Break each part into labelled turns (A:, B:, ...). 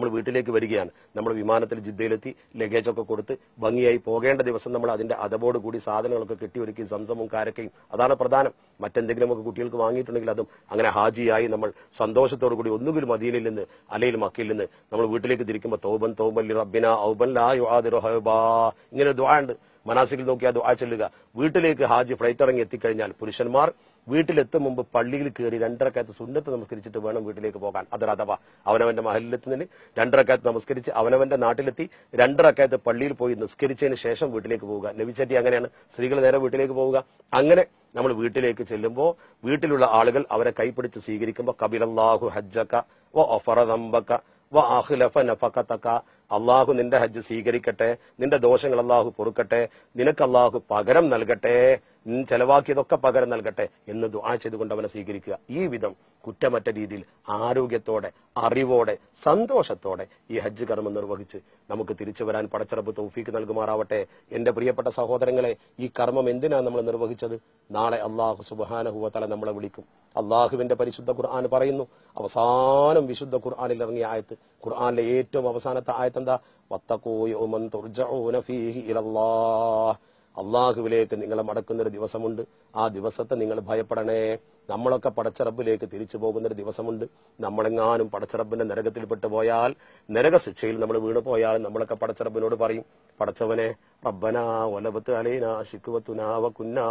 A: നമ്മൾ വീട്ടിലേക്ക് വരികയാണ് നമ്മൾ വിമാനത്തിൽ ജിദ്ദയിലെത്തി ലഗേജ് ഒക്കെ കൊടുത്ത് ഭംഗിയായി പോകേണ്ട ദിവസം നമ്മൾ അതിന്റെ അതപോട് കൂടി സാധനങ്ങളൊക്കെ കെട്ടിയൊരുക്കി സംസമും കാരക്കയും അതാണ് പ്രധാനം മറ്റെന്തെങ്കിലും ഒക്കെ കുട്ടികൾക്ക് വാങ്ങിയിട്ടുണ്ടെങ്കിൽ അതും അങ്ങനെ ഹാജിയായി നമ്മൾ സന്തോഷത്തോടു കൂടി ഒന്നുകിൽ മദീനയിൽ നിന്ന് അല്ലെങ്കിൽ മക്കയിൽ നിന്ന് നമ്മൾ വീട്ടിലേക്ക് തിരിക്കുമ്പോൾ തോബൻ തോബൻ ലി റബ്ബിന ഔബൻ ലാ യുആദിറു ഹൈബാ ഇങ്ങനെ ദുആ ഉണ്ട് മനാസിക്കിൽ നോക്കി ആ ദുആ ചെല്ലുക വീട്ടിലേക്ക് ഹാജി ഫ്ലൈറ്റ് ഇറങ്ങി എത്തിക്കഴിഞ്ഞാൽ പുരുഷന്മാർ വീട്ടിലെത്തും മുമ്പ് പള്ളിയിൽ കയറി രണ്ടരക്കകത്ത് സുന്നത്ത് നമസ്കരിച്ചിട്ട് വേണം വീട്ടിലേക്ക് പോകാൻ അതൊരു അഥവാ അവനവന്റെ മഹലിലെത്തുന്നതിന് രണ്ടരക്കകത്ത് നമസ്കരിച്ച് അവനവന്റെ നാട്ടിലെത്തി രണ്ടരക്കകത്ത് പള്ളിയിൽ പോയി നിസ്കരിച്ചതിന് ശേഷം വീട്ടിലേക്ക് പോവുക നബിച്ചറ്റി അങ്ങനെയാണ് സ്ത്രീകൾ നേരെ വീട്ടിലേക്ക് പോവുക അങ്ങനെ നമ്മൾ വീട്ടിലേക്ക് ചെല്ലുമ്പോൾ വീട്ടിലുള്ള ആളുകൾ അവരെ കൈപ്പിടിച്ച് സ്വീകരിക്കുമ്പോൾ കബിലല്ലാഹു ഹജ്ജക്ക വ ഒഫറദമ്പക്ക വ അഖ്ലഫ നഫഖതക അള്ളാഹു നിന്റെ ഹജ്ജ് സ്വീകരിക്കട്ടെ നിന്റെ ദോഷങ്ങൾ അള്ളാഹു പൊറുക്കട്ടെ നിനക്ക് അള്ളാഹു പകരം നൽകട്ടെ നീ ചെലവാക്കിയതൊക്കെ പകരം നൽകട്ടെ എന്ന് ദുആ ചെയ്തുകൊണ്ട് അവനെ സ്വീകരിക്കുക ഈ വിധം കുറ്റമറ്റ രീതിയിൽ ആരോഗ്യത്തോടെ അറിവോടെ സന്തോഷത്തോടെ ഈ ഹജ്ജ് കർമ്മം നിർവഹിച്ച് നമുക്ക് തിരിച്ചു വരാൻ പടച്ചിറപ്പ് തൗഫീക്ക് നൽകുമാറാവട്ടെ എന്റെ പ്രിയപ്പെട്ട സഹോദരങ്ങളെ ഈ കർമ്മം എന്തിനാണ് നമ്മൾ നിർവഹിച്ചത് നാളെ അള്ളാഹു സുബാനഹുവത്തല നമ്മളെ വിളിക്കും അള്ളാഹുവിന്റെ പരിശുദ്ധ ഖുർആൻ പറയുന്നു അവസാനം വിശുദ്ധ ഖുർആനിൽ ഇറങ്ങിയ ആയത്ത് ഖുർആനിലെ ഏറ്റവും അവസാനത്തെ ആയത്ത് എന്താ വത്തഖൂ യൗമൻ തുർജഊന ഫീഹി ഇലല്ലാഹ് അള്ളാഹുവിലേക്ക് നിങ്ങളെ മടക്കുന്ന ഒരു ദിവസമുണ്ട് ആ ദിവസത്തെ നിങ്ങൾ ഭയപ്പെടണേ നമ്മളൊക്കെ പടച്ചറബിലേക്ക് തിരിച്ചു പോകുന്ന ഒരു ദിവസമുണ്ട് നമ്മളെങ്ങാനും പടച്ചറബിന്റെ നരകത്തിൽപ്പെട്ടു പോയാൽ നരക ശിക്ഷയിൽ നമ്മൾ വീണു പോയാൽ നമ്മളൊക്കെ പടച്ചറബിനോട് പറയും പടച്ചവനെ റബ്ബന വലബത്ത് അലൈന ശിക്കുവത്തുനാ വകുന്നാ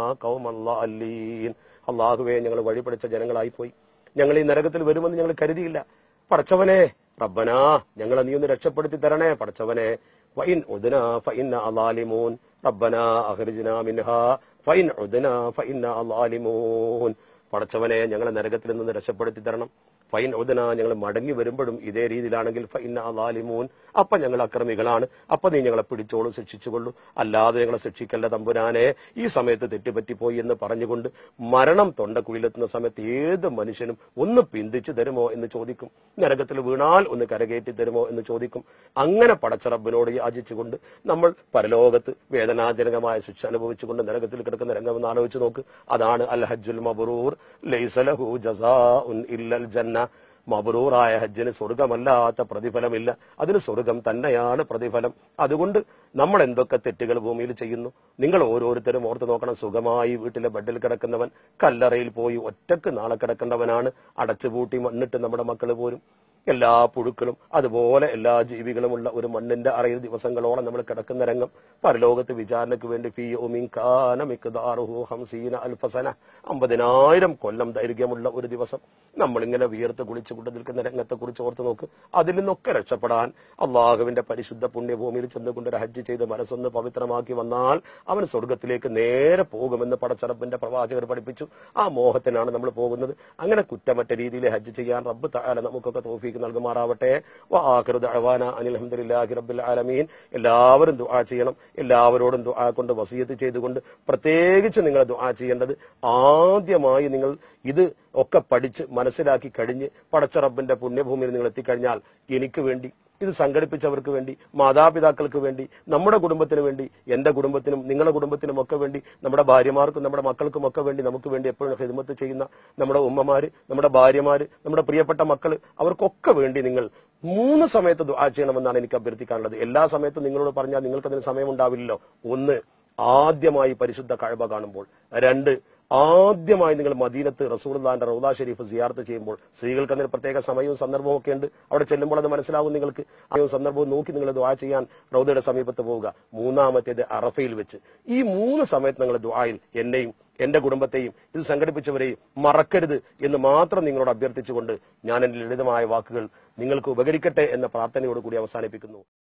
A: കൗമല്ലീൻ അള്ളാഹുവെ ഞങ്ങൾ വഴി പഠിച്ച ജനങ്ങളായി പോയി ഞങ്ങൾ ഈ നരകത്തിൽ വരുമെന്ന് ഞങ്ങൾ കരുതിയില്ല പടച്ചവനെ റബ്ബനാ ഞങ്ങളെ നീ ഒന്ന് രക്ഷപ്പെടുത്തി തരണേ പടച്ചവനെ ഫൈൻ ഉദ്ന ഫൈന അലാലിമൂൻ റബ്ബനാ അഖ്രിജ്നാ മിൻഹാ ഫൈൻ ഉദ്ന ഫൈന അലാലിമൂൻ പടച്ചവനെ ഞങ്ങളെ നരകത്തിൽ നിന്ന് രക്ഷപ്പെടുത്തി തരണം ഫൈൻ ഉദന ഞങ്ങൾ മടങ്ങി വരുമ്പോഴും ഇതേ രീതിയിലാണെങ്കിൽ ഫൈന അലാലിമൂൻ അപ്പൊ ഞങ്ങൾ അക്രമികളാണ് അപ്പൊ നീ ഞങ്ങളെ പിടിച്ചോളൂ ശിക്ഷിച്ചുകൊള്ളൂ അല്ലാതെ ഞങ്ങളെ ശിക്ഷിക്കല്ല തമ്പുരാനെ ഈ സമയത്ത് തെറ്റുപറ്റിപ്പോയി എന്ന് പറഞ്ഞുകൊണ്ട് മരണം തൊണ്ടക്കുഴിയിലെത്തുന്ന സമയത്ത് ഏത് മനുഷ്യനും ഒന്ന് പിന്തിച്ചു തരുമോ എന്ന് ചോദിക്കും നരകത്തിൽ വീണാൽ ഒന്ന് കരകയറ്റി തരുമോ എന്ന് ചോദിക്കും അങ്ങനെ പടച്ചറബിനോട് യാചിച്ചുകൊണ്ട് നമ്മൾ പരലോകത്ത് വേദനാജനകമായ ശിക്ഷ അനുഭവിച്ചുകൊണ്ട് നരകത്തിൽ കിടക്കുന്ന രംഗമെന്ന് ആലോചിച്ച് നോക്ക് അതാണ് അൽ ഹജ്ജുൽ മബറൂർ ലൈസലഹു ജസാഉൻ ഇല്ലൽ ജന്ന മബറൂറായ ഹജ്ജിന് സ്വർഗമല്ലാത്ത പ്രതിഫലമില്ല അതിന് സ്വർഗം തന്നെയാണ് പ്രതിഫലം അതുകൊണ്ട് നമ്മൾ എന്തൊക്കെ തെറ്റുകൾ ഭൂമിയിൽ ചെയ്യുന്നു നിങ്ങൾ ഓരോരുത്തരും ഓർത്ത് നോക്കണം സുഖമായി വീട്ടിലെ ബെഡിൽ കിടക്കുന്നവൻ കല്ലറയിൽ പോയി ഒറ്റക്ക് നാളെ കിടക്കേണ്ടവനാണ് അടച്ചുപൂട്ടി മണ്ണിട്ട് നമ്മുടെ മക്കൾ പോരും എല്ലാ പുഴുക്കളും അതുപോലെ എല്ലാ ജീവികളുമുള്ള ഒരു മണ്ണിന്റെ അറയിൽ ദിവസങ്ങളോളം നമ്മൾ കിടക്കുന്ന രംഗം പരലോകത്ത് വിചാരണയ്ക്ക് വേണ്ടി ഫീ യൗമിൻ കാന മിഖ്ദാറുഹു ഖംസീന അൽഫസന അമ്പതിനായിരം കൊല്ലം ദൈർഘ്യമുള്ള ഒരു ദിവസം നമ്മളിങ്ങനെ വിയർത്ത് കുളിച്ചുകൊണ്ട് നിൽക്കുന്ന രംഗത്തെ കുറിച്ച് ഓർത്ത് നോക്ക് അതിൽ നിന്നൊക്കെ രക്ഷപ്പെടാൻ അള്ളാഹുവിന്റെ പരിശുദ്ധ പുണ്യഭൂമിയിൽ ചെന്നുകൊണ്ട് ഒരു ഹജ്ജ് ചെയ്ത് മനസ്സൊന്ന് പവിത്രമാക്കി വന്നാൽ അവൻ സ്വർഗത്തിലേക്ക് നേരെ പോകുമെന്ന് പടച്ചറപ്പിന്റെ പ്രവാചകർ പഠിപ്പിച്ചു ആ മോഹത്തിനാണ് നമ്മൾ പോകുന്നത് അങ്ങനെ കുറ്റമറ്റ രീതിയിൽ ഹജ്ജ് ചെയ്യാൻ റബ്ബ് തആല നമുക്കൊക്കെ തോഫീക്ക് നൽകുമാറാവട്ടെ വാഖിറു ദഅവാന അനിൽ ഹംദുലില്ലാഹി റബ്ബിൽ ആലമീൻ എല്ലാവരും ദുആ ചെയ്യണം എല്ലാവരോടും ദുആ കൊണ്ട് വസിയത്ത് ചെയ്തുകൊണ്ട് പ്രത്യേകിച്ച് നിങ്ങൾ ദുആ ചെയ്യേണ്ടത് ആദ്യമായി നിങ്ങൾ ഇത് ഒക്കെ പഠിച്ച് മനസ്സിലാക്കി കഴിഞ്ഞ് പടച്ച റബ്ബിന്റെ പുണ്യഭൂമിയിൽ നിങ്ങൾ എത്തിക്കഴിഞ്ഞാൽ എനിക്ക് വേണ്ടി ഇത് സംഘടിപ്പിച്ചവർക്ക് വേണ്ടി മാതാപിതാക്കൾക്ക് വേണ്ടി നമ്മുടെ കുടുംബത്തിന് വേണ്ടി എന്റെ കുടുംബത്തിനും നിങ്ങളുടെ കുടുംബത്തിനും ഒക്കെ വേണ്ടി നമ്മുടെ ഭാര്യമാർക്കും നമ്മുടെ മക്കൾക്കും ഒക്കെ വേണ്ടി നമുക്ക് വേണ്ടി എപ്പോഴും ഹിദ്മത്ത് ചെയ്യുന്ന നമ്മുടെ ഉമ്മമാര് നമ്മുടെ ഭാര്യമാര് നമ്മുടെ പ്രിയപ്പെട്ട മക്കൾ അവർക്കൊക്കെ വേണ്ടി നിങ്ങൾ മൂന്ന് സമയത്ത് ദുആ ചെയ്യണമെന്നാണ് എനിക്ക് അഭ്യർത്ഥിക്കാനുള്ളത് എല്ലാ സമയത്തും നിങ്ങളോട് പറഞ്ഞാൽ നിങ്ങൾക്ക് അതിന് സമയമുണ്ടാവില്ലല്ലോ ഒന്ന് ആദ്യമായി പരിശുദ്ധ കഴബ കാണുമ്പോൾ രണ്ട് ആദ്യമായി നിങ്ങൾ മദീനത്ത് റസൂൽദാന്റെ റൗദ ഷരീഫ് സിയാർത്ത് ചെയ്യുമ്പോൾ സ്ത്രീകൾക്ക് അതിന് പ്രത്യേക സമയവും സന്ദർഭവും ഒക്കെ ഉണ്ട് അവിടെ ചെല്ലുമ്പോൾ അത് മനസ്സിലാകും നിങ്ങൾക്ക് ആ സന്ദർഭവും നോക്കി നിങ്ങൾ ദ്വാ ചെയ്യാൻ റൗദയുടെ സമീപത്ത് പോവുക മൂന്നാമത്തേത് അറഫയിൽ വെച്ച് ഈ മൂന്ന് സമയത്ത് നിങ്ങൾ ദ്വായിൽ എന്നെയും എന്റെ കുടുംബത്തെയും ഇത് സംഘടിപ്പിച്ചവരെയും മറക്കരുത് എന്ന് മാത്രം നിങ്ങളോട് അഭ്യർത്ഥിച്ചുകൊണ്ട് ഞാൻ എന്റെ ലളിതമായ വാക്കുകൾ നിങ്ങൾക്ക് ഉപകരിക്കട്ടെ എന്ന പ്രാർത്ഥനയോട് കൂടി അവസാനിപ്പിക്കുന്നു